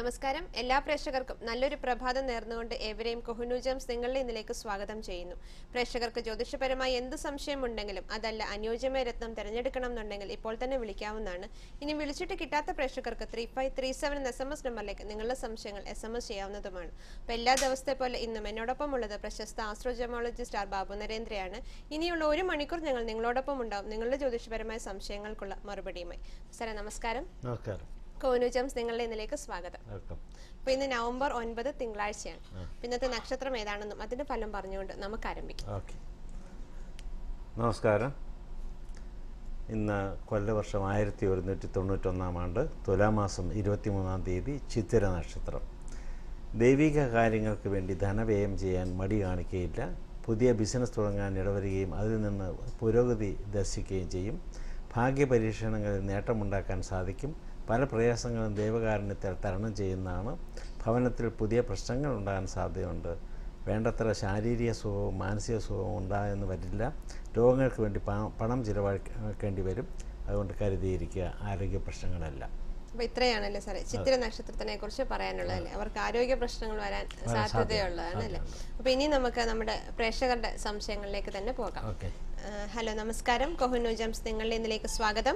നമസ്കാരം എല്ലാ പ്രേക്ഷകർക്കും നല്ലൊരു പ്രഭാതം നേർന്നുകൊണ്ട് ഏവരെയും കൊഹുനു ജംസ് നിങ്ങളുടെ ഇന്നിലേക്ക് സ്വാഗതം ചെയ്യുന്നു പ്രേക്ഷകർക്ക് ജ്യോതിഷപരമായി എന്ത് സംശയമുണ്ടെങ്കിലും അതല്ല അനുയോജ്യമായ രത്നം തിരഞ്ഞെടുക്കണം എന്നുണ്ടെങ്കിൽ ഇപ്പോൾ തന്നെ വിളിക്കാവുന്നതാണ് ഇനി വിളിച്ചിട്ട് കിട്ടാത്ത പ്രേക്ഷകർക്ക് ത്രീ ഫൈവ് ത്രീ സെവൻ എന്ന എസ് എം എസ് നമ്പറിലേക്ക് നിങ്ങളുടെ സംശയങ്ങൾ എസ് എം എസ് ചെയ്യാവുന്നതുമാണ് അപ്പോൾ എല്ലാ ദിവസത്തെ പോലെ ഇന്നും എന്നോടൊപ്പം ഉള്ളത് പ്രശസ്ത ആസ്ട്രോജമോളജിസ്റ്റ് ആർ ബാബു നരേന്ദ്രയാണ് ഇനിയുള്ള ഒരു മണിക്കൂർ ഞങ്ങൾ നിങ്ങളോടൊപ്പം ഉണ്ടാവും നിങ്ങളുടെ ജ്യോതിഷപരമായ സംശയങ്ങൾക്കുള്ള മറുപടിയുമായി സാറേ നമസ്കാരം നമസ്കാരം കോനു ജംസ് നിങ്ങളുടെ ഇന്നിലേക്ക് സ്വാഗതം വെൽക്കം അപ്പൊ ഇന്ന് നവംബർ ഒൻപത് തിങ്കളാഴ്ചയാണ് അപ്പൊ ഇന്നത്തെ നക്ഷത്രം ഏതാണെന്നും അതിന്റെ ഫലം പറഞ്ഞുകൊണ്ട് നമുക്ക് ആരംഭിക്കാം ഓക്കെ നമസ്കാരം ഇന്ന് കൊല്ലവർഷം ആയിരത്തി ഒരുന്നൂറ്റി തൊണ്ണൂറ്റൊന്നാം ആണ്ട് തുലാമാസം ഇരുപത്തിമൂന്നാം തീയതി ചിത്തിര നക്ഷത്രം ദൈവിക കാര്യങ്ങൾക്ക് വേണ്ടി ധനവ്യയം ചെയ്യാൻ മടി കാണിക്കുകയില്ല പുതിയ ബിസിനസ് തുടങ്ങാൻ ഇടവരികയും അതിൽ നിന്ന് പുരോഗതി ദർശിക്കുകയും ചെയ്യും ഭാഗ്യപരീക്ഷണങ്ങളിൽ നേട്ടമുണ്ടാക്കാൻ സാധിക്കും പല പ്രയാസങ്ങളും ദൈവകാരുണ്യത്തിൽ തരണം ചെയ്യുന്നതാണ് ഭവനത്തിൽ പുതിയ പ്രശ്നങ്ങൾ ഉണ്ടാകാൻ സാധ്യതയുണ്ട് വേണ്ടത്ര ശാരീരിക സുഖവും മാനസിക സുഖവും ഉണ്ടായെന്ന് വരില്ല രോഗങ്ങൾക്ക് വേണ്ടി പണം പണം ചിലവാക്കേണ്ടി വരും അതുകൊണ്ട് കരുതിയിരിക്കുക ആരോഗ്യ പ്രശ്നങ്ങളെല്ലാം അപ്പൊ ഇത്രയാണല്ലേ സാറേ ചിത്തിര നക്ഷത്രത്തിനെ കുറിച്ച് പറയാനുള്ളതല്ലേ അവർക്ക് ആരോഗ്യ പ്രശ്നങ്ങൾ വരാൻ സാധ്യതയുള്ളതാണ് അല്ലേ അപ്പൊ ഇനി നമുക്ക് നമ്മുടെ പ്രേക്ഷകരുടെ സംശയങ്ങളിലേക്ക് തന്നെ പോകാം ഓക്കെ ആ, ഹലോ നമസ്കാരം കൊഹുനു ജംസ് നിങ്ങളുടെ ഇന്നിലേക്ക് സ്വാഗതം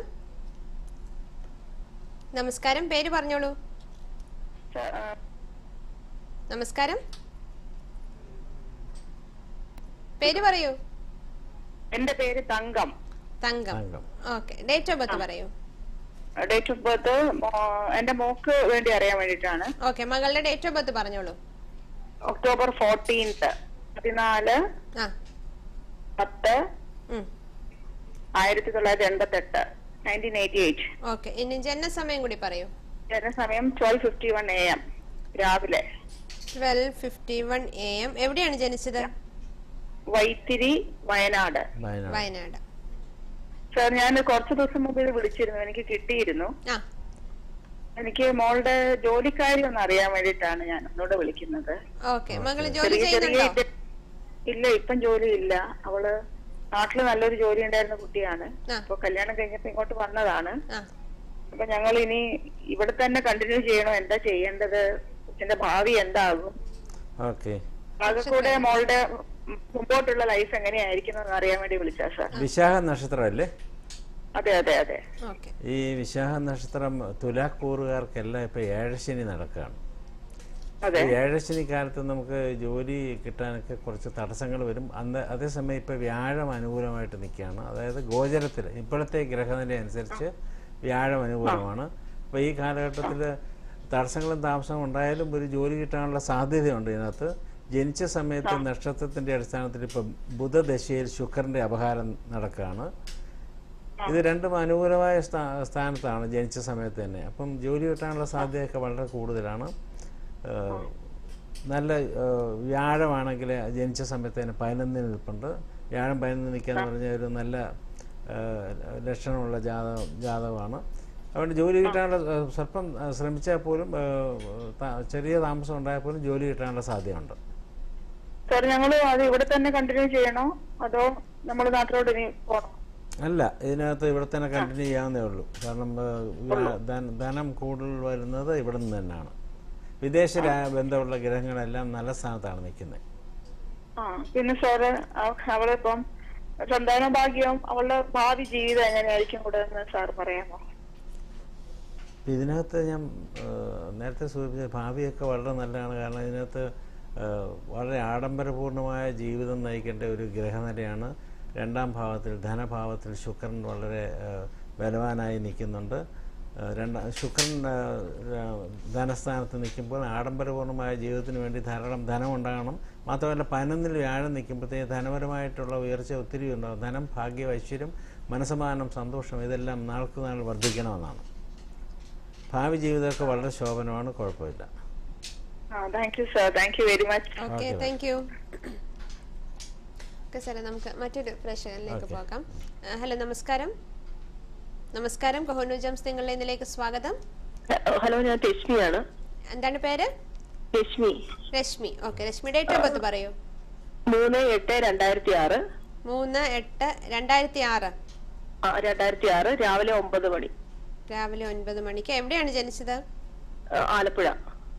നമസ്കാരം പേര് പറഞ്ഞോളൂ നമസ്കാരം പേര് പറയൂ എന്റെ പേര് Thankam Thankam Thankam okay date of birth പറയൂ ഡേറ്റ് ഓഫ് ബർത്ത് എന്റെ മോക്ക് വേണ്ടി അറിയാൻ വേണ്ടിയിട്ടാണ് ഓക്കെ മകളുടെ ഡേറ്റ് ഓഫ് ബർത്ത് പറഞ്ഞോളൂ ഒക്ടോബർ ഫോർട്ടീൻത്ത് പതിനാല് ആ പത്ത് ഉം. ആയിരത്തി തൊള്ളായിരത്തി എൺപത്തി എട്ട് നയൻറ്റീൻ എയ്റ്റി എയ്റ്റ് ഓക്കെ ഇനി ജനനസമയം കൂടി പറയൂ ജനസമയം twelve fifty one A M രാവിലെ twelve fifty one A M എവിടെയാണ് ജനിച്ചത് വൈത്തിരി വയനാട് വയനാട് വയനാട് സാർ ഞാൻ കുറച്ച് ദിവസം മുമ്പ് ഇത് വിളിച്ചിരുന്നു എനിക്ക് കിട്ടിയിരുന്നു ആ എനിക്ക് മോളുടെ ജോലിക്കാര്യം ഒന്ന് അറിയാൻ വേണ്ടിയിട്ടാണ് ഞാൻ ഒന്നുകൂടെ വിളിക്കുന്നത് ഓക്കെ മകള് ജോലി ചെറിയ ചെറിയ ചെയ്യുന്നുണ്ടോ ഇത്- ഇല്ല ഇപ്പം ജോലി ഇല്ല അവള് നാട്ടില് നല്ലൊരു ജോലി ഉണ്ടായിരുന്ന കുട്ടിയാണ് ആ. അപ്പൊ കല്യാണം കഴിഞ്ഞപ്പോ ഇങ്ങോട്ട് വന്നതാണ് ആ അപ്പൊ ഞങ്ങൾ ഇനി ഇവിടെ തന്നെ കണ്ടിന്യൂ ചെയ്യണോ എന്താ ചെയ്യേണ്ടത് കൊച്ചിന്റെ ഭാവി എന്താകും ഓക്കെ ആകെ കൂടെ മോളുടെ മുമ്പോട്ടുള്ള ലൈഫ് എങ്ങനെയായിരിക്കും എന്ന് അറിയാൻ വേണ്ടി വിളിച്ചാ സാർ വിശാഖ നക്ഷത്രമല്ലേ അതെ അതെ അതെ ഓക്കെ ഈ വിശാഖ നക്ഷത്രം തുലാക്കൂറുകാർക്കെല്ലാം ഇപ്പോൾ ഏഴശനി നടക്കുകയാണ് അതെ ഈ ഏഴശനി കാലത്ത് നമുക്ക് ജോലി കിട്ടാനൊക്കെ കുറച്ച് തടസ്സങ്ങൾ വരും അന്ന് അതേസമയം ഇപ്പോൾ വ്യാഴം അനുകൂലമായിട്ട് നിൽക്കുകയാണ് അതായത് ഗോചരത്തിൽ ഇപ്പോഴത്തെ ഗ്രഹനില അനുസരിച്ച് വ്യാഴം അനുകൂലമാണ് അപ്പോൾ ഈ കാലഘട്ടത്തിൽ തടസ്സങ്ങളും താമസങ്ങളും ഉണ്ടായാലും ഒരു ജോലി കിട്ടാനുള്ള സാധ്യതയുണ്ട് ഇതിനകത്ത് ജനിച്ച സമയത്ത് നക്ഷത്രത്തിൻ്റെ അടിസ്ഥാനത്തിൽ ഇപ്പം ബുധദശയിൽ ശുക്രൻ്റെ അപഹാരം നടക്കുകയാണ് ഇത് രണ്ടും അനുകൂലമായ സ്ഥാ- സ്ഥാനത്താണ് ജനിച്ച സമയത്ത് തന്നെ അപ്പം ജോലി കിട്ടാനുള്ള സാധ്യതയൊക്കെ വളരെ കൂടുതലാണ് ഏഹ് നല്ല ഏഹ് വ്യാഴമാണെങ്കിൽ ജനിച്ച സമയത്ത് തന്നെ പതിനൊന്നിന് നിൽപ്പുണ്ട് വ്യാഴം പതിനൊന്ന് നിൽക്കുക എന്ന് പറഞ്ഞാൽ ഒരു നല്ല ഏഹ് ലക്ഷണമുള്ള ജാതകം ജാതകമാണ് അതുകൊണ്ട് ജോലി കിട്ടാനുള്ള ഏഹ് സ്വല്പം ഏഹ് ശ്രമിച്ചാൽ പോലും ഏഹ് ത- ചെറിയ താമസം ഉണ്ടായാൽ പോലും ജോലി കിട്ടാനുള്ള സാധ്യതയുണ്ട് സാർ ഞങ്ങള് അത് ഇവിടെ തന്നെ കണ്ടിന്യൂ ചെയ്യണോ അതോ നമ്മൾ നാട്ടിലോട്ട് ഇനി പോണോ അല്ല ഇതിനകത്ത് ഇവിടെ തന്നെ കണ്ടിന്യൂ ചെയ്യാവുന്നേ ഉള്ളൂ കാരണം ഏഹ്, വ്യാ- ധന- ധനം കൂടുതൽ വരുന്നത് ഇവിടെ നിന്ന് തന്നെയാണ് വിദേശ രാ- ബന്ധമുള്ള ഗ്രഹങ്ങളെല്ലാം നല്ല സ്ഥാനത്താണ് നിൽക്കുന്നത് ആ പിന്നെ സാറ് അവ- അവളിപ്പം സന്താന ഭാഗ്യവും അവളുടെ ഭാവി ജീവിതം എങ്ങനെയായിരിക്കും കൂടെ എന്ന് സാർ പറയാമോ ഇതിനകത്ത് ഞാൻ ഏഹ്, നേരത്തെ സൂചിപ്പിച്ച ഭാവിയൊക്കെ വളരെ നല്ലതാണ് കാരണം ഇതിനകത്ത് ഏഹ്, വളരെ ആഡംബരപൂർണമായ ജീവിതം നയിക്കേണ്ട ഒരു ഗ്രഹനിലയാണ് രണ്ടാം ഭാവത്തിൽ ധനഭാവത്തിൽ ശുക്രൻ വളരെ ഏഹ്, ബലവാനായി നിൽക്കുന്നുണ്ട് ഏഹ്, രണ്ട ശുക്രൻ ഏഹ്, ഏഹ്, ധനസ്ഥാനത്ത് നിൽക്കുമ്പോൾ ആഡംബരപൂർണമായ ജീവിതത്തിന് വേണ്ടി ധാരാളം ധനം ഉണ്ടാകണം മാത്രമല്ല പതിനൊന്നിൽ വ്യാഴം നിൽക്കുമ്പോഴത്തേക്ക് ധനപരമായിട്ടുള്ള ഉയർച്ച ഒത്തിരി ഉണ്ടാകും ധനം ഭാഗ്യം ഐശ്വര്യം മനസ്സമാനം സന്തോഷം ഇതെല്ലാം നാൾക്ക് നാൾ വർദ്ധിക്കണമെന്നാണ് ഭാവി ജീവിതമൊക്കെ വളരെ ശോഭനമാണ് കുഴപ്പമില്ല ആ thank you sir thank you very much okay Okay, thank you okay സാറേ നമുക്ക് മറ്റൊരു പ്രേക്ഷകനിലേക്ക് Okay. പോകാം ആ, ഹലോ നമസ്കാരം നമസ്കാരം കൊഹോനു ജംസ് നിങ്ങളുടെ ഇന്നിലേക്ക് സ്വാഗതം ഹലോ ഞാൻ രശ്മിയാണ് എന്താണ് പേര് Rashmi Rashmi okay Rashmi date of birth പറയൂ മൂന്ന് എട്ട് രണ്ടായിരത്തി ആറ് മൂന്ന് എട്ട് രണ്ടായിരത്തി ആറ് ആ, രണ്ടായിരത്തി ആറ് രാവിലെ ഒമ്പത് മണി രാവിലെ ഒൻപത് മണിക്ക് എവിടെയാണ് ജനിച്ചത് ആ, ആലപ്പുഴ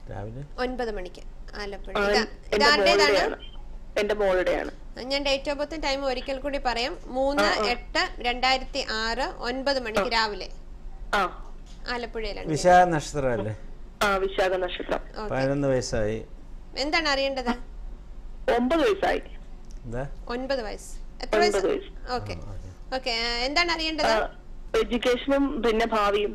രാവിലെ ഒൻപത് മണിക്ക് ആലപ്പുഴ ആ, ഇതാ- എന്റെ ഇതാരുടേതാണ് മോളുടെയാണ് എന്റെ മോളുടെയാണ് ഞാൻ ഡേറ്റ് ഓഫ് ബർത്തും ടൈം ഒരിക്കൽ കൂടി പറയാം മൂന്ന് എട്ട് രണ്ടായിരത്തി ആറ് ഒൻപത് മണിക്ക് രാവിലെ ആ ആലപ്പുഴയിലാണ് വിശാഖ നക്ഷത്രമല്ലേ ആ വിശാഖ നക്ഷത്രം ഓക്കെ പതിനൊന്ന് വയസ്സായി എന്താണ് അറിയേണ്ടത് ഒമ്പത് വയസ്സായി എന്താ ഒൻപത് വയസ്സ് എത്ര ഒൻപത് വയസ്സ് വയസ്സ് ഓക്കെ ഓക്കെ എന്താണ് അറിയേണ്ടത് എഡ്യൂക്കേഷനും പിന്നെ ഭാവിയും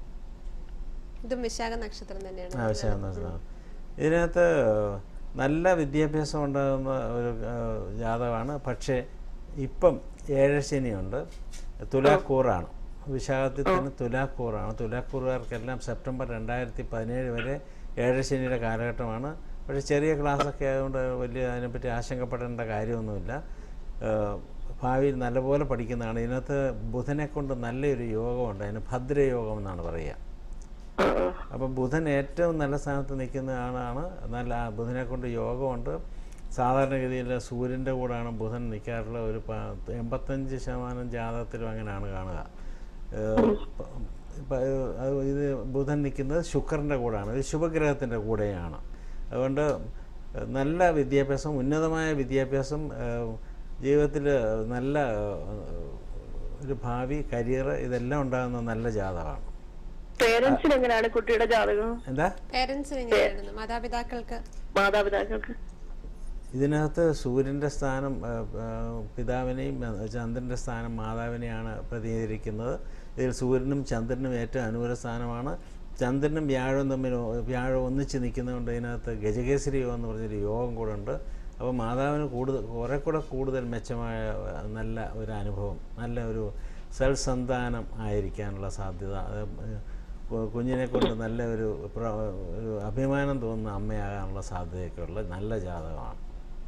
ഇതും വിശാഖ നക്ഷത്രം തന്നെയാണ് ആവശ്യം ഇതിനകത്ത് നല്ല വിദ്യാഭ്യാസം ഉണ്ടാകുന്ന ഒരു ആ, ജാതകമാണ് പക്ഷേ ഇപ്പം ഏഴശനിയുണ്ട് തുലാക്കൂറാണ് വിശാഖത്തിൽ തന്നെ തുലാക്കൂറാണ് തുലാക്കൂറുകാർക്കെല്ലാം സെപ്റ്റംബർ രണ്ടായിരത്തി പതിനേഴ് വരെ ഏഴശനിയുടെ കാലഘട്ടമാണ് പക്ഷേ ചെറിയ ക്ലാസ്സൊക്കെ ആയതുകൊണ്ട് വലിയ അതിനെപ്പറ്റി ആശങ്കപ്പെടേണ്ട കാര്യമൊന്നുമില്ല ആ, ഭാവിയിൽ നല്ലപോലെ പഠിക്കുന്നതാണ് ഇതിനകത്ത് ബുധനെ കൊണ്ട് നല്ലൊരു യോഗമുണ്ട് അതിന് ഭദ്രയോഗം എന്നാണ് പറയുക ആ, ആ. അപ്പോൾ ബുധൻ ഏറ്റവും നല്ല സ്ഥാനത്ത് നിൽക്കുന്ന ആളാണ് നല്ല ആ ബുധനെ കൊണ്ട് യോഗമുണ്ട് സാധാരണഗതിയിൽ സൂര്യൻ്റെ കൂടാണ് ബുധൻ നിൽക്കാറുള്ള ഒരു പ- എൺപത്തഞ്ച് ശതമാനം ജാതകത്തിലും അങ്ങനെയാണ് കാണുക ഏഹ് പ- പ- അത് ഇത് ബുധൻ നിൽക്കുന്നത് ശുക്രൻ്റെ കൂടാണ് ഇത് ശുഭഗ്രഹത്തിൻ്റെ കൂടെയാണ് അതുകൊണ്ട് നല്ല വിദ്യാഭ്യാസം ഉന്നതമായ വിദ്യാഭ്യാസം ജീവിതത്തിൽ നല്ല ഏഹ്, ഒരു ഭാവി കരിയർ ഇതെല്ലാം ഉണ്ടാകുന്ന നല്ല ജാതകമാണ് പേരൻസിന് എങ്ങനെയാണ് കുട്ടിയുടെ ജാതകം എന്താ പേരൻസിന് എങ്ങനെയായിരുന്നു മാതാപിതാക്കൾക്ക് മാതാപിതാക്കൾക്ക് ഇതിനകത്ത് സൂര്യൻ്റെ സ്ഥാനം ആ, ആ, പിതാവിനെയും ആ, ചന്ദ്രൻ്റെ സ്ഥാനം മാതാവിനെയാണ് പ്രതിനിധീകരിക്കുന്നത് ഇതിൽ സൂര്യനും ചന്ദ്രനും ഏറ്റവും അനുകൂല സ്ഥാനമാണ് ചന്ദ്രനും വ്യാഴവും തമ്മിൽ ഒ- വ്യാഴം ഒന്നിച്ച് നിൽക്കുന്നതുകൊണ്ട് ഇതിനകത്ത് ഗജകേസരി യോഗം എന്ന് പറഞ്ഞൊരു യോഗം കൂടെ ഉണ്ട് അപ്പോൾ മാതാവിന് കൂടുതൽ കുറെ കൂടെ കൂടുതൽ മെച്ചമായ ആ, നല്ല ഒരു അനുഭവം നല്ല ഒരു സൽസന്താനം ആയിരിക്കാനുള്ള സാധ്യത അത് കു- കുഞ്ഞിനെ കൊണ്ട് നല്ല ഒരു പ്ര- ഒരു അഭിമാനം തോന്നുന്ന അമ്മയാകാനുള്ള സാധ്യതയൊക്കെ ഉള്ള നല്ല ജാതകമാണ്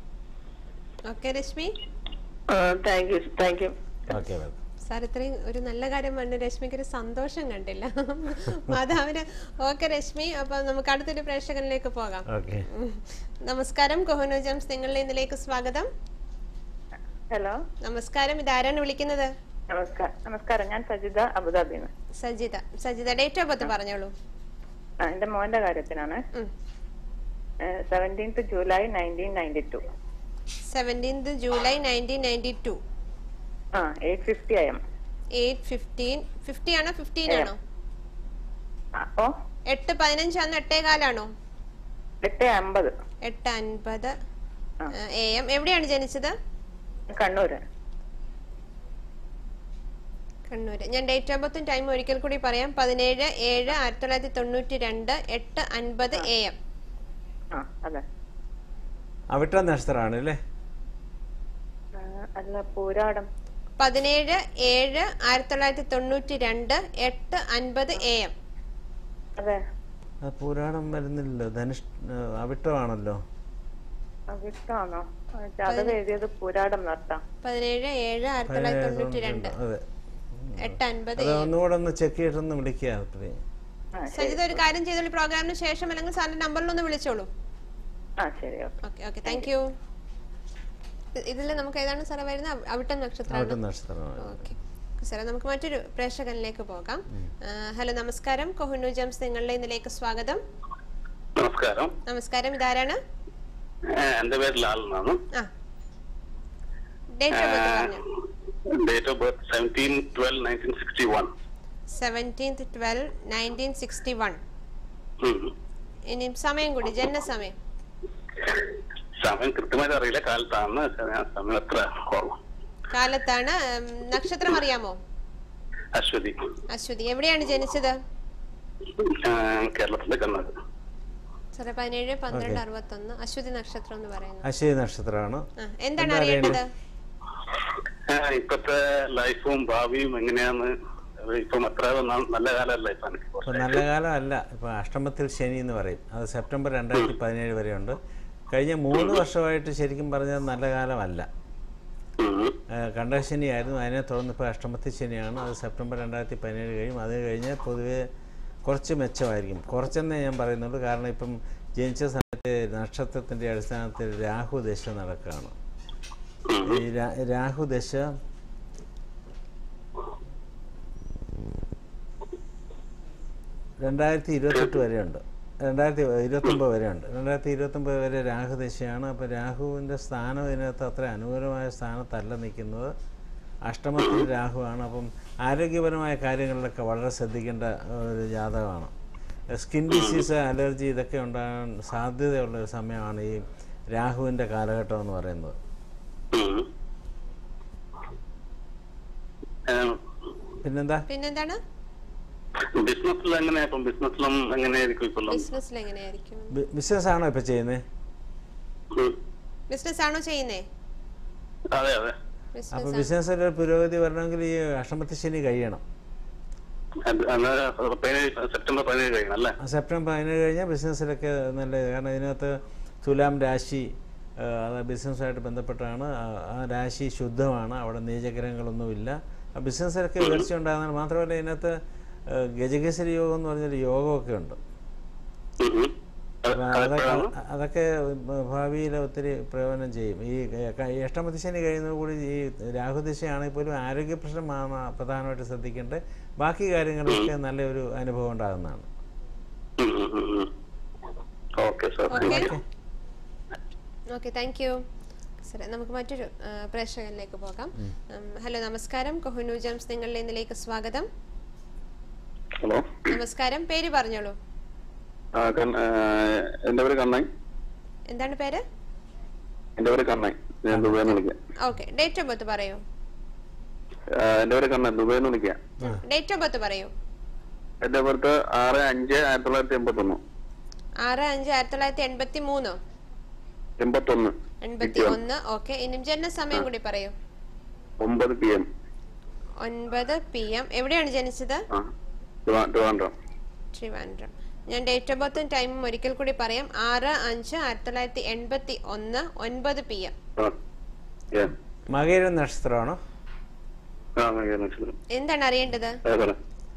okay Rashmi thank you thank you okay welcome sir ഇത്രയും ഒരു നല്ല കാര്യം പറഞ്ഞ് രശ്മിക്ക് ഒരു സന്തോഷം കണ്ടില്ല മാതാവിന് ഓക്കെ രശ്മി അപ്പൊ നമുക്ക് അടുത്തൊരു പ്രേക്ഷകനിലേക്ക് പോകാം ഓക്കെ ഉം. നമസ്കാരം കൊഹനു ജംസ് നിങ്ങളുടെ ഇന്നിലേക്ക് സ്വാഗതം ഹലോ നമസ്കാരം ഇതാരാണ് വിളിക്കുന്നത് നമസ്കാരം നമസ്കാരം ഞാൻ സജിത അബുദാബിന്ന് Sajitha Sajitha date of birth പറഞ്ഞോളൂ ആ എന്റെ മോന്റെ കാര്യത്തിനാണ് seventeenth July nineteen ninety two seventeenth July nineteen ninety two ആ എയ്റ്റ് ഫിഫ്റ്റി ആയം എയ്റ്റ് ഫിഫ്റ്റീൻ ഫിഫ്റ്റി ആണോ ഫിഫ്റ്റീൻ ആണോ അപ്പോ എട്ട് പതിനഞ്ചാണോ എട്ടേ കാലാണോ എട്ട് അമ്പത് എട്ട് അൻപത് ആ. എ എം എവിടെയാണ് ജനിച്ചത് കണ്ണൂര് കണ്ണൂര് ഞാൻ ഡേറ്റ് ഓഫ് ബർത്തും ടൈം ഒരിക്കൽ കൂടി പറയാം പതിനേഴ് ഏഴ് ആയിരത്തി തൊള്ളായിരത്തി തൊണ്ണൂറ്റി രണ്ട് എട്ട് അൻപത് എ എം ആ അതെ അവിട്ട നക്ഷത്രമാണ് അല്ലേ ആ, അല്ല പൂരാടം പതിനേഴ് ഏഴ് ആയിരത്തി തൊള്ളായിരത്തി തൊണ്ണൂറ്റി രണ്ട് എട്ട് അൻപത് എ എം അതെ അത് പുരാണം വരുന്നില്ലല്ലോ ധനുഷ് അവിട്ടമാണല്ലോ അവിട്ടാണോ ജാതകം എഴുതിയത് പൂരാടം നടത്താം പതിനേഴ് ഏഴ് ആയിരത്തി തൊള്ളായിരത്തി തൊണ്ണൂറ്റി രണ്ട് അതെ എട്ട് അൻപത് അത് ഒന്നുകൂടെ ഒന്ന് ചെക്ക് ചെയ്തിട്ടൊന്ന് വിളിക്കുക അത്രേ ആ ശരി സജിത ഒരു കാര്യം ചെയ്തോളൂ പ്രോഗ്രാമിന് ശേഷം അല്ലെങ്കിൽ സാറിന്റെ നമ്പറിൽ ഒന്ന് വിളിച്ചോളൂ ആ ശരി okay okay okay thank you ഇതിൽ നമുക്ക് ഏതാണ് സാറേ വരുന്നത് അവ- അവിട്ടം അവിട്ട നക്ഷത്രമാണ് നക്ഷത്രമാണ് ഓക്കെ സാറേ നമുക്ക് മറ്റൊരു പ്രേക്ഷകനിലേക്ക് പോകാം ആ, ഹലോ നമസ്കാരം കൊഹുനു ജംസ് നിങ്ങളുടെ ഇന്നിലേക്ക് സ്വാഗതം നമസ്കാരം നമസ്കാരം ഇതാരാണ് ഏഹ് എന്റെ പേര് ലാൽ എന്നാണ് ആ ഡേറ്റ് ഓഫ് ബർത്ത് പറഞ്ഞു date of birth seventeen twelve nineteen sixty one seventeenth twelve nineteen sixty one ഇനി സമയം കൂടി ജനനസമയം സമയം കൃത്യമായിട്ട് അറിയില്ല കാലത്താണ് ഞാൻ സമയം എത്ര ഓർമ്മ കാലത്താണ് ഉം, നക്ഷത്രം അറിയാമോ അശ്വതി അശ്വതി എവിടെയാണ് ജനിച്ചത് ഏഹ് കേരളത്തിലെ കണ്ണൂർ സാറേ പതിനേഴ് പന്ത്രണ്ട് അറുപത്തൊന്ന് അശ്വതി നക്ഷത്രം എന്ന് പറയുന്നു അശ്വതി നക്ഷത്രമാണ് ആ, എന്താണ് എന്താ അറിയേണ്ടത് ഏഹ് ഇപ്പത്തെ ലൈഫും ഭാവിയും എങ്ങനെയാന്ന് ഇപ്പം അത്ര ന- നല്ല കാലമല്ല ഇപ്പൊ എനിക്ക് ഇപ്പം നല്ല കാലമല്ല ഇപ്പം അഷ്ടമത്തിൽ ശനി എന്ന് പറയും അത് സെപ്റ്റംബർ രണ്ടായിരത്തി പതിനേഴ് വരെയുണ്ട് കഴിഞ്ഞ മൂന്ന് വർഷമായിട്ട് ശരിക്കും പറഞ്ഞാൽ നല്ല കാലമല്ല ഉം. കണ്ടശനിയായിരുന്നു അതിനെ തുടർന്ന് ഇപ്പോൾ അഷ്ടമത്തി ശനിയാണ് അത് സെപ്റ്റംബർ രണ്ടായിരത്തി പതിനേഴ് കഴിയും അത് കഴിഞ്ഞ് പൊതുവെ കുറച്ച് മെച്ചമായിരിക്കും കുറച്ചെന്നേ ഞാൻ പറയുന്നുള്ളൂ കാരണം ഇപ്പം ജനിച്ച സമയത്ത് നക്ഷത്രത്തിൻ്റെ അടിസ്ഥാനത്തിൽ രാഹു ദശ നടക്കുകയാണ് ഈ രാ- രാഹു ദശ രണ്ടായിരത്തി ഇരുപത്തെട്ട് വരെയുണ്ട് രണ്ടായിരത്തി ഇരുപത്തൊമ്പത് വരെ ഉണ്ട് രണ്ടായിരത്തി ഇരുപത്തൊമ്പത് വരെ രാഹു ദശയാണ് അപ്പോൾ രാഹുവിൻ്റെ സ്ഥാനം ഇതിനകത്ത് അത്ര അനുകൂലമായ സ്ഥാനത്തല്ല നിൽക്കുന്നത് അഷ്ടമത്തിൽ രാഹുവാണ് അപ്പം ആരോഗ്യപരമായ കാര്യങ്ങളിലൊക്കെ വളരെ ശ്രദ്ധിക്കേണ്ട ഒരു ജാതകമാണ് സ്കിൻ ഡിസീസ് അലർജി ഇതൊക്കെ ഉണ്ടാകാൻ സാധ്യതയുള്ള ഒരു സമയമാണ് ഈ രാഹുവിൻ്റെ കാലഘട്ടം എന്ന് പറയുന്നത് ഉം. ഏഹ്, പിന്നെന്താ പിന്നെന്താണ് ബിസിനസ്സിൽ എങ്ങനെയാ ഇപ്പം ബിസിനസ്സിലും എങ്ങനെയായിരിക്കും ഇപ്പം ബിസിനസ്സിൽ എങ്ങനെയായിരിക്കും ബിസിനസ് ആണോ ഇപ്പോൾ ചെയ്യുന്നത് ഉം. ബിസിനസ് ആണോ ചെയ്യുന്നേ അതെ അതെ അപ്പോൾ ബിസിനസ് ബിസിനസ്സിൽ പുരോഗതി വരണമെങ്കിൽ ഈ അഷ്ടമത്തി ശനി കഴിയണം അത് അന്നേരം പതിനേഴ് സെപ്റ്റംബർ പതിനേഴ് കഴിയണം അല്ലേ ആ സെപ്റ്റംബർ പതിനേഴ് കഴിഞ്ഞാൽ ബിസിനസ്സിലൊക്കെ നല്ല കാരണം ഇതിനകത്ത് തുലാം രാശി ആ, അത് ബിസിനസ്സുമായിട്ട് ബന്ധപ്പെട്ടാണ് ആ- ആ രാശി ശുദ്ധമാണ് അവിടെ നീചഗ്രഹങ്ങളൊന്നുമില്ല ആ ബിസിനസ്സിലൊക്കെ ഉയർച്ച ഉണ്ടാകുന്നതാണ് മാത്രമല്ല ഇതിനകത്ത് ആ, ഗജകേസരി യോഗം എന്ന് പറഞ്ഞൊരു യോഗമൊക്കെ ഉണ്ട് ഉം ഉം. അത് അപ്പോൾ അതൊക്കെ അതെപ്പോഴാണ് അതൊക്കെ ഭാവിയിൽ ഒത്തിരി പ്രയോജനം ചെയ്യും ഈ അഷ്ടമതി ശനി കഴിയുന്നതോടുകൂടി ഈ രാഹുദിശയാണെങ്കിൽ പോലും ആരോഗ്യ പ്രശ്നമാണ് പ്രധാനമായിട്ട് ശ്രദ്ധിക്കേണ്ടത് ബാക്കി കാര്യങ്ങളൊക്കെ നല്ലൊരു അനുഭവം ഉണ്ടാകുന്നതാണ് ഉം ഉം ഉം ഉം. Okay sir okay thank you okay thank you സാറേ നമുക്ക് മറ്റൊരു ആ, പ്രേക്ഷകരിലേക്ക് പോകാം ഉം, ഹലോ നമസ്കാരം കൊഹുനു ജംസ് നിങ്ങളുടെ ഇന്നിലേക്ക് സ്വാഗതം ഹലോ നമസ്കാരം പേര് പറഞ്ഞോളൂ ആ, കണ്ണ- ആ, എന്റെ പേര് കണ്ണൻ എന്താണ് പേര് എന്റെ പേര് കണ്ണൻ ഞാൻ ദുബൈന്ന് വിളിക്കാം ഓക്കെ ഡേറ്റ് ഓഫ് ബർത്ത് പറയൂ ആ, എന്റെ പേര് കണ്ണൻ ദുബൈന്ന് വിളിക്കാം ഡേറ്റ് ഓഫ് ബർത്ത് പറയൂ എന്റെ പേർക്ക് ആറ് അഞ്ച് ആയിരത്തി തൊള്ളായിരത്തി എൺപത്തി ഒന്ന് ആറ് അഞ്ച് ആയിരത്തി തൊള്ളായിരത്തി എൺപത്തി മൂന്നോ എൺപത്തി ഒന്ന് എൺപത്തി ഒന്ന് ഓക്കെ ഇനി ജനന സമയം കൂടി പറയൂ ഒമ്പത് പി എം ഒൻപത് പി എം എവിടെയാണ് ജനിച്ചത് ആ ട്രിവാ- ട്രിവാൻഡ്രം ട്രിവാൻഡ്രം ഞാൻ ഡേറ്റ് ഓഫ് ബർത്തും ടൈമും ഒരിക്കൽ കൂടി പറയാം ആറ് അഞ്ച് ആയിരത്തി തൊള്ളായിരത്തി എൺപത്തി ഒന്ന് ഒൻപത് പി എം ആ ഏ. മകയിര നക്ഷത്രമാണോ ആ മകര നക്ഷത്രം എന്താണ് അറിയേണ്ടത് അതെ സാറേ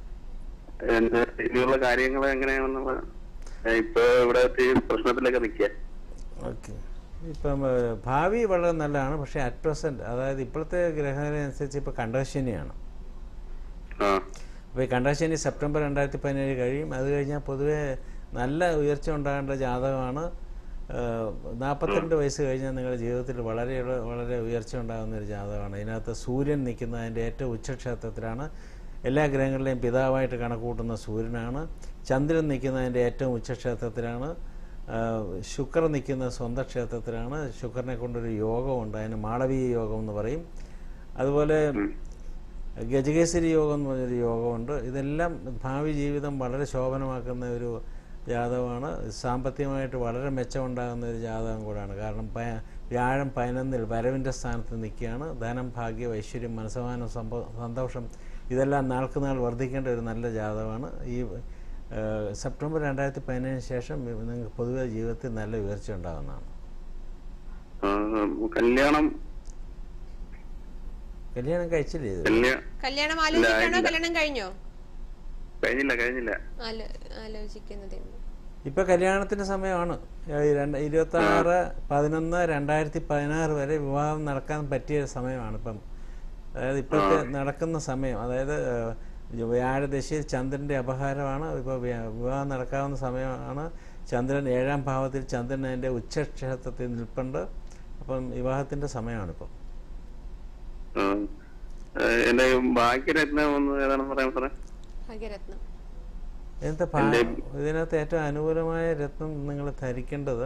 എന്റെ ഇനിയുള്ള കാര്യങ്ങൾ എങ്ങനെയാണെന്നുള്ള ഞാൻ ഇപ്പൊ ഇവിടെ എത്തി പ്രശ്നത്തിലൊക്കെ നിൽക്കുക ഓക്കെ ഇപ്പം ഏഹ്, ഭാവി വളരെ നല്ലതാണ് പക്ഷേ അറ്റ് പ്രസൻറ്റ് അതായത് ഇപ്പോഴത്തെ ഗ്രഹനില അനുസരിച്ച് ഇപ്പോൾ കണ്ടശനിയാണ് ആ അപ്പോൾ ഈ കണ്ടശനി സെപ്റ്റംബർ രണ്ടായിരത്തി പതിനേഴ് കഴിയും അത് കഴിഞ്ഞാൽ പൊതുവേ നല്ല ഉയർച്ച ഉണ്ടാകേണ്ട ജാതകമാണ് ഏഹ്, നാൽപ്പത്തിരണ്ട് വയസ്സ് കഴിഞ്ഞാൽ നിങ്ങളുടെ ജീവിതത്തിൽ വളരെ വളരെ ഉയർച്ച ഉണ്ടാകുന്ന ഒരു ജാതകമാണ് ഇതിനകത്ത് സൂര്യൻ നിൽക്കുന്ന അതിൻ്റെ ഏറ്റവും ഉച്ചക്ഷേത്രത്തിലാണ് എല്ലാ ഗ്രഹങ്ങളിലെയും പിതാവായിട്ട് കണക്കൂട്ടുന്ന സൂര്യനാണ് ചന്ദ്രൻ നിൽക്കുന്നതിൻ്റെ ഏറ്റവും ഉച്ചക്ഷേത്രത്തിലാണ് ആഹ് ശുക്രൻ നിൽക്കുന്ന സ്വന്തം ക്ഷേത്രത്തിലാണ് ശുക്രനെ കൊണ്ടൊരു യോഗമുണ്ട് അതിന് മാളവീയ യോഗം എന്ന് പറയും അതുപോലെ ഗജകേസരി യോഗം എന്ന് പറഞ്ഞൊരു യോഗമുണ്ട് ഇതെല്ലാം ഭാവി ജീവിതം വളരെ ശോഭനമാക്കുന്ന ഒരു ജാതകമാണ് സാമ്പത്തികമായിട്ട് വളരെ മെച്ചമുണ്ടാകുന്ന ഒരു ജാതകം കൂടാണ് കാരണം പ- വ്യാഴം പതിനൊന്നിൽ വരവിൻ്റെ സ്ഥാനത്ത് നിൽക്കുകയാണ് ധനം ഭാഗ്യം ഐശ്വര്യം മനസ്സമാനം സംഭവ സന്തോഷം ഇതെല്ലാം നാൾക്ക് നാൾ വർദ്ധിക്കേണ്ട ഒരു നല്ല ജാതകമാണ് ഈ ഏഹ്, സെപ്റ്റംബർ രണ്ടായിരത്തി പതിനേഴിന് ശേഷം നിങ്ങൾക്ക് പൊതുവെ ജീവിതത്തിൽ നല്ല ഉയർച്ച ഉണ്ടാകുന്നതാണ് ആ, കല്യാണം കല്യാണം കഴിച്ചില്ലേ ഇത് കല്യാണം കല്യാണം ആലോചിക്കാണോ ഇല്ല. കല്യാണം കഴിഞ്ഞോ കഴിഞ്ഞില്ല കഴിഞ്ഞില്ല ആലോ- ആലോചിക്കുന്നതേ ഉള്ളൂ. ഇപ്പൊ കല്യാണത്തിന്റെ സമയമാണ് ഇരുപത്തി ആറ് പതിനൊന്ന് രണ്ടായിരത്തി പതിനാറ് വരെ വിവാഹം നടക്കാൻ പറ്റിയ സമയമാണ് ഇപ്പം അതായത് ഇപ്പോഴത്തെ നടക്കുന്ന സമയം അതായത് ഏഹ്, വ്യാഴദശയിൽ ചന്ദ്രന്റെ അപഹാരമാണ് ഇപ്പോൾ വിവാഹം നടക്കാവുന്ന സമയമാണ് ചന്ദ്രൻ ഏഴാം ഭാവത്തിൽ ചന്ദ്രൻ അതിന്റെ ഉച്ചക്ഷേത്രത്തിൽ നിൽപ്പുണ്ട് അപ്പം വിവാഹത്തിന്റെ സമയമാണ് ഇപ്പം ആ. ഏ, എന്റെ ഭാഗ്യരത്നം ഒന്ന് ഏതാണെന്ന് പറയാൻ സാറേ ഭാഗ്യരത്നം ഇതിനകത്ത് ഭാ- ഇതിനകത്ത് ഏറ്റവും അനുകൂലമായ രത്നം നിങ്ങൾ ധരിക്കേണ്ടത്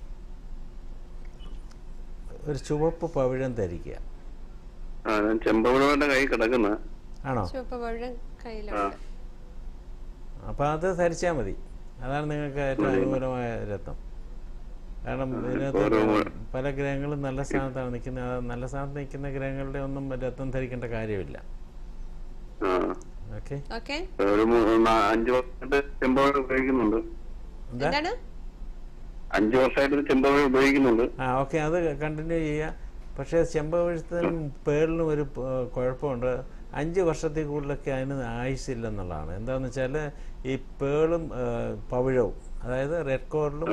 ഒരു ചുവപ്പ് പവിഴം ധരിക്കുക ആ ഞാൻ ചെമ്പവിടവന്റെ കൈ കിടക്കുന്ന ആണോ ചുവപ്പ് പഴം കയ്യിലുണ്ട് അപ്പോൾ അത് ധരിച്ചാൽ മതി അതാണ് നിങ്ങൾക്ക് ഏറ്റവും അനുകൂലമായ രത്നം കാരണം ഇതിനകത്ത് പല ഗ്രഹങ്ങളും നല്ല സ്ഥാനത്താണ് നിൽക്കുന്നത് ആ നല്ല സ്ഥാനത്ത് നിൽക്കുന്ന ഗ്രഹങ്ങളുടെ ഒന്നും രത്നം ധരിക്കേണ്ട കാര്യമില്ല ആ ഓക്കെ ഓക്കെ ഒരു മൂ- നാ- അഞ്ച് വർഷമായിട്ട് ചെമ്പവിട ഉപയോഗിക്കുന്നുണ്ട് എന്താ എന്താണ് അഞ്ചു വർഷമായിട്ട് ചെമ്പവിട ഉപയോഗിക്കുന്നുണ്ട് ആ ഓക്കെ അത് കണ്ടിന്യൂ ചെയ്യുക പക്ഷേ ചെമ്പകവഴുത്തിനും പേളിനും ഒരു പ- കുഴപ്പമുണ്ട് അഞ്ച് വർഷത്തിൽ കൂടുതലൊക്കെ അതിന് ആയുസില്ലെന്നുള്ളതാണ് എന്താണെന്ന് വെച്ചാൽ ഈ പേളും ആ, പവിഴവും അതായത് റെഡ് കോറിലും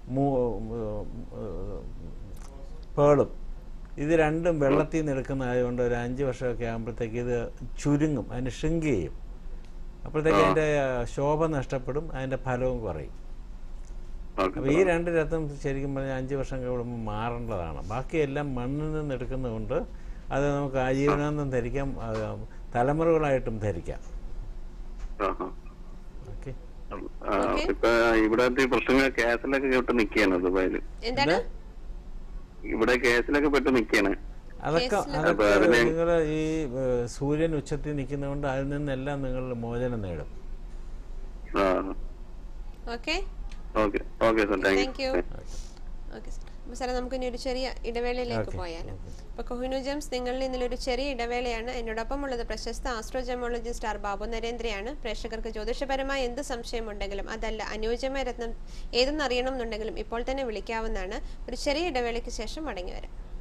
പേളും ഇത് രണ്ടും വെള്ളത്തിൽ നിന്ന് എടുക്കുന്നതായതുകൊണ്ട് ഒരു അഞ്ച് വർഷമൊക്കെ ആകുമ്പോഴത്തേക്ക് ഇത് ചുരുങ്ങും അതിന് ഷ്രിങ്ക് ചെയ്യും അപ്പോഴത്തേക്ക് അതിൻ്റെ ശോഭ നഷ്ടപ്പെടും അതിൻ്റെ ഫലവും കുറയും ഓക്കെ അപ്പോൾ ഈ രണ്ട് രത്നം ശരിക്കും പറഞ്ഞാൽ അഞ്ച് വർഷം കൂടുമ്പോൾ മാറേണ്ടതാണ് ബാക്കിയെല്ലാം മണ്ണിൽ നിന്ന് എടുക്കുന്നതുകൊണ്ട് അത് നമുക്ക് ആജീവനാന്തം ധരിക്കാം അത് തലമുറകളായിട്ടും ധരിക്കാം ആഹാ. ഓക്കെ ആ, ഇപ്പൊ ഇവിടത്തെ പ്രശ്നങ്ങൾ കേസിലൊക്കെ പെട്ട് നിക്കുകയാണ് ദുബായില് എന്താണ് ഇവിടെ കേസിലൊക്കെ പെട്ട് നിക്കുകയാണ് അതൊക്കെ കേസില് അതൊക്കെ അതിന് നിങ്ങൾ ഈ ഏഹ്, സൂര്യൻ ഉച്ചത്തിൽ നിൽക്കുന്നതുകൊണ്ട് അതിൽ നിന്നെല്ലാം നിങ്ങൾ മോചനം നേടും ആ okay okay okay sir thank thank you okay sir അപ്പോൾ സാറേ നമുക്ക് ഇനി ഒരു ചെറിയ ഇടവേളയിലേക്ക് Okay, പോയാലോ ഇപ്പോൾ കൊഹിനു ജെംസ് നിങ്ങളിൽ നിന്നൊരു ചെറിയ ഇടവേളയാണ് എന്നോടൊപ്പം ഉള്ളത് പ്രശസ്ത ആസ്ട്രോജമോളജിസ്റ്റ് ആർ ബാബു നരേന്ദ്രയാണ് പ്രേക്ഷകർക്ക് ജ്യോതിഷപരമായ എന്ത് സംശയമുണ്ടെങ്കിലും അതല്ല അനുയോജ്യമായ രത്നം ഏതെന്ന് അറിയണം എന്നുണ്ടെങ്കിലും ഇപ്പോൾ തന്നെ വിളിക്കാവുന്നതാണ് ഒരു ചെറിയ ഇടവേളയ്ക്ക് ശേഷം മടങ്ങി വരാം